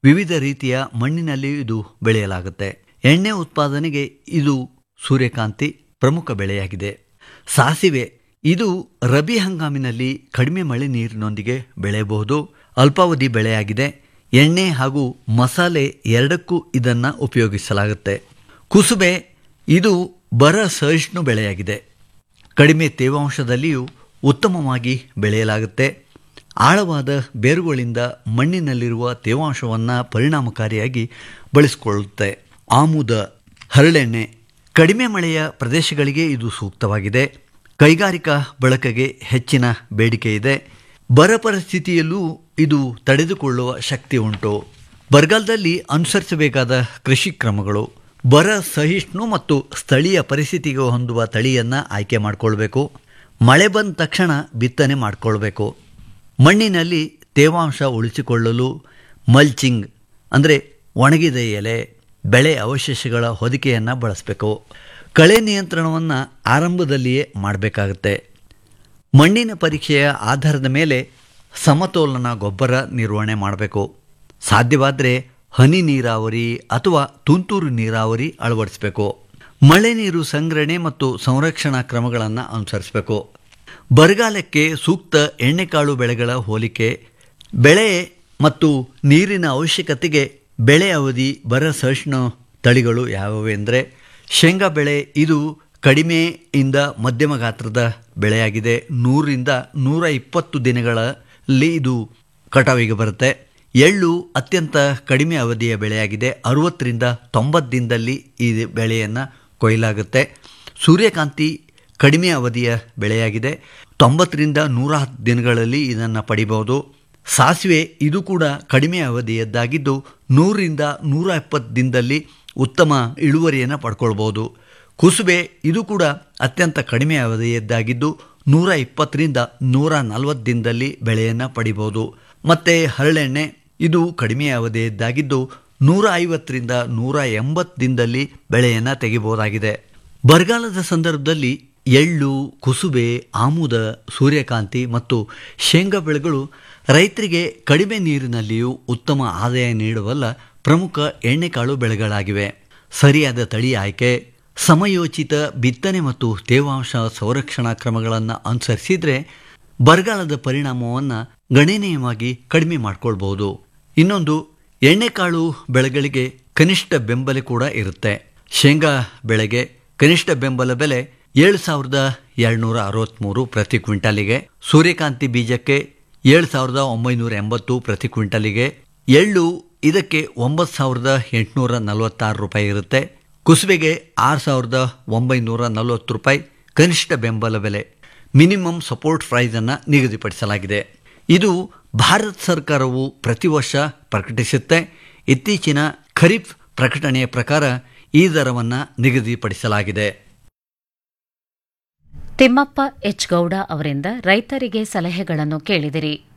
ವಿವಿಧ ರೀತಿಯ ಮಣ್ಣಿನಲ್ಲಿ ಇದು ಬೆಳೆಯಲಾಗುತ್ತೆ ಎಣ್ಣೆ ಉತ್ಪಾದನೆಗೆ ಇದು ಸೂರ್ಯಕಾಂತಿ ಪ್ರಮುಖ ಬೆಳೆಯಾಗಿದೆ ಸಾಸಿವೆ ಇದು ರಬಿ ಹಂಗಾಮಿನಲ್ಲಿ ಕಡಿಮೆ ಮಳೆ ನೀರಿನೊಂದಿಗೆ ಬೆಳೆಯಬಹುದು ಅಲ್ಪಾವಧಿ ಬೆಳೆಯಾಗಿದೆ ಎಣ್ಣೆ ಹಾಗೂ ಮಸಾಲೆ ಎರಡಕ್ಕೂ ಇದನ್ನು ಉಪಯೋಗಿಸಲಾಗುತ್ತೆ ಕುಸುಬೆ ಇದು ಬರ ಸಹಿಷ್ಣು ಬೆಳೆಯಾಗಿದೆ ಕಡಿಮೆ ತೇವಾಂಶದಲ್ಲಿಯೂ ಉತ್ತಮವಾಗಿ ಬೆಳೆಯಲಾಗುತ್ತೆ ಆಳವಾದ ಬೇರುಗಳಿಂದ ಮಣ್ಣಿನಲ್ಲಿರುವ ತೇವಾಂಶವನ್ನು ಪರಿಣಾಮಕಾರಿಯಾಗಿ ಬಳಸಿಕೊಳ್ಳುತ್ತೆ ಆಮುದ ಹರಳೆಣ್ಣೆ ಕಡಿಮೆ ಮಳೆಯ ಪ್ರದೇಶಗಳಿಗೆ ಇದು ಸೂಕ್ತವಾಗಿದೆ ಕೈಗಾರಿಕಾ ಬಳಕೆಗೆ ಹೆಚ್ಚಿನ ಬೇಡಿಕೆ ಇದೆ ಬರ ಪರಿಸ್ಥಿತಿಯಲ್ಲೂ ಇದು ತಡೆದುಕೊಳ್ಳುವ ಶಕ್ತಿ ಉಂಟು ಬರಗಾಲದಲ್ಲಿ ಅನುಸರಿಸಬೇಕಾದ ಕೃಷಿ ಕ್ರಮಗಳು ಬರ ಸಹಿಷ್ಣು ಮತ್ತು ಸ್ಥಳೀಯ ಪರಿಸ್ಥಿತಿಗೆ ಹೊಂದುವ ತಳಿಯನ್ನು ಆಯ್ಕೆ ಮಾಡಿಕೊಳ್ಬೇಕು ಮಳೆ ಬಂದ ತಕ್ಷಣ ಬಿತ್ತನೆ ಮಾಡಿಕೊಳ್ಬೇಕು ಮಣ್ಣಿನಲ್ಲಿ ತೇವಾಂಶ ಉಳಿಸಿಕೊಳ್ಳಲು ಮಲ್ಚಿಂಗ್ ಅಂದರೆ ಒಣಗಿದ ಎಲೆ ಬೆಳೆ ಅವಶೇಷಗಳ ಹೊದಿಕೆಯನ್ನು ಬಳಸಬೇಕು ಕಳೆ ನಿಯಂತ್ರಣವನ್ನು ಆರಂಭದಲ್ಲಿಯೇ ಮಾಡಬೇಕಾಗುತ್ತೆ ಮಣ್ಣಿನ ಪರೀಕ್ಷೆಯ ಆಧಾರದ ಮೇಲೆ ಸಮತೋಲನ ಗೊಬ್ಬರ ನಿರ್ವಹಣೆ ಮಾಡಬೇಕು ಸಾಧ್ಯವಾದರೆ ಹನಿ ನೀರಾವರಿ ಅಥವಾ ತುಂತುರು ನೀರಾವರಿ ಅಳವಡಿಸಬೇಕು ಮಳೆ ನೀರು ಸಂಗ್ರಹಣೆ ಮತ್ತು ಸಂರಕ್ಷಣಾ ಕ್ರಮಗಳನ್ನು ಅನುಸರಿಸಬೇಕು ಬರಗಾಲಕ್ಕೆ ಸೂಕ್ತ ಎಣ್ಣೆಕಾಳು ಬೆಳೆಗಳ ಹೋಲಿಕೆ ಬೆಳೆ ಮತ್ತು ನೀರಿನ ಅವಶ್ಯಕತೆಗೆ ಬೆಳೆ ಅವಧಿ ಬರ ಸಹಿಷ್ಣು ತಳಿಗಳು ಯಾವುವೆಂದರೆ ಶೇಂಗಾ ಬೆಳೆ ಇದು ಕಡಿಮೆಯಿಂದ ಮಧ್ಯಮ ಗಾತ್ರದ ಬೆಳೆಯಾಗಿದೆ ನೂರಿಂದ ನೂರ ಇಪ್ಪತ್ತು ದಿನಗಳಲ್ಲಿ ಇದು ಕಟಾವಿಗೆ ಬರುತ್ತೆ ಎಳ್ಳು ಅತ್ಯಂತ ಕಡಿಮೆ ಅವಧಿಯ ಬೆಳೆಯಾಗಿದೆ ಅರುವತ್ತರಿಂದ ತೊಂಬತ್ತು ದಿನದಲ್ಲಿ ಈ ಬೆಳೆಯನ್ನು ಕೊಯ್ಲಾಗುತ್ತೆ ಸೂರ್ಯಕಾಂತಿ ಕಡಿಮೆ ಅವಧಿಯ ಬೆಳೆಯಾಗಿದೆ ತೊಂಬತ್ತರಿಂದ ನೂರ ಹತ್ತು ದಿನಗಳಲ್ಲಿ ಇದನ್ನು ಪಡಿಬೋದು ಸಾಸಿವೆ ಇದು ಕೂಡ ಕಡಿಮೆ ಅವಧಿಯದ್ದಾಗಿದ್ದು ನೂರರಿಂದ ನೂರ ಎಪ್ಪತ್ತು ದಿನದಲ್ಲಿ ಉತ್ತಮ ಇಳುವರಿಯನ್ನು ಪಡ್ಕೊಳ್ಬೋದು ಕುಸುಬೆ ಇದು ಕೂಡ ಅತ್ಯಂತ ಕಡಿಮೆ ಅವಧಿಯದ್ದಾಗಿದ್ದು ನೂರ ಇಪ್ಪತ್ತರಿಂದ ನೂರ ನಲವತ್ತು ದಿನದಲ್ಲಿ ಬೆಳೆಯನ್ನು ಪಡಿಬೋದು ಮತ್ತು ಹರಳೆಣ್ಣೆ ಇದು ಕಡಿಮೆ ಅವಧಿಯದ್ದಾಗಿದ್ದು ನೂರ ಐವತ್ತರಿಂದ ನೂರ ಎಂಬತ್ತು ದಿನದಲ್ಲಿ ಬೆಳೆಯನ್ನು ತೆಗಿಬೋದಾಗಿದೆ ಬರಗಾಲದ ಸಂದರ್ಭದಲ್ಲಿ ಎಳ್ಳು ಕುಸುಬೆ ಆಮುದ ಸೂರ್ಯಕಾಂತಿ ಮತ್ತು ಶೇಂಗಾ ಬೆಳೆಗಳು ರೈತರಿಗೆ ಕಡಿಮೆ ನೀರಿನಲ್ಲಿಯೂ ಉತ್ತಮ ಆದಾಯ ನೀಡುವಲ್ಲ ಪ್ರಮುಖ ಎಣ್ಣೆಕಾಳು ಬೆಳೆಗಳಾಗಿವೆ ಸರಿಯಾದ ತಳಿ ಆಯ್ಕೆ ಸಮಯೋಚಿತ ಬಿತ್ತನೆ ಮತ್ತು ತೇವಾಂಶ ಸಂರಕ್ಷಣಾ ಕ್ರಮಗಳನ್ನು ಅನುಸರಿಸಿದರೆ ಬರಗಾಲದ ಪರಿಣಾಮವನ್ನು ಗಣನೀಯವಾಗಿ ಕಡಿಮೆ ಮಾಡಿಕೊಳ್ಬಹುದು ಇನ್ನೊಂದು ಎಣ್ಣೆಕಾಳು ಬೆಳೆಗಳಿಗೆ ಕನಿಷ್ಠ ಬೆಂಬಲ ಕೂಡ ಇರುತ್ತೆ ಶೇಂಗಾ ಬೆಳೆಗೆ ಕನಿಷ್ಠ ಬೆಂಬಲ ಬೆಲೆ ಏಳು ಸಾವಿರದ ಏಳ್ನೂರ ಅರವತ್ತ್ಮೂರು ಪ್ರತಿ ಕ್ವಿಂಟಲಿಗೆ ಸೂರ್ಯಕಾಂತಿ ಬೀಜಕ್ಕೆ ಏಳು ಸಾವಿರದ ಒಂಬೈನೂರ ಎಂಬತ್ತು ಪ್ರತಿ ಕ್ವಿಂಟಲಿಗೆ ಎಳ್ಳು ಇದಕ್ಕೆ ಒಂಬತ್ತು ಸಾವಿರದ ಎಂಟುನೂರ ನಲವತ್ತಾರು ರೂಪಾಯಿ ಇರುತ್ತೆ ಕುಸುಬೆಗೆ ಆರು ಸಾವಿರದ ಒಂಬೈನೂರ ನಲವತ್ತು ರೂಪಾಯಿ ಕನಿಷ್ಠ ಬೆಂಬಲ ಬೆಲೆ ಮಿನಿಮಮ್ ಸಪೋರ್ಟ್ ಪ್ರೈಸನ್ನು ನಿಗದಿಪಡಿಸಲಾಗಿದೆ ಇದು ಭಾರತ ಸರ್ಕಾರವು ಪ್ರತಿ ವರ್ಷ ಪ್ರಕಟಿಸುತ್ತೆ ಇತ್ತೀಚಿನ ಖರೀಫ್ ಪ್ರಕಟಣೆಯ ಪ್ರಕಾರ ಈ ದರವನ್ನು ನಿಗದಿಪಡಿಸಲಾಗಿದೆ ತಿಮ್ಮಪ್ಪ ಎಚ್ ಗೌಡ ಅವರಿಂದ ರೈತರಿಗೆ ಸಲಹೆಗಳನ್ನು ಕೇಳಿದಿರಿ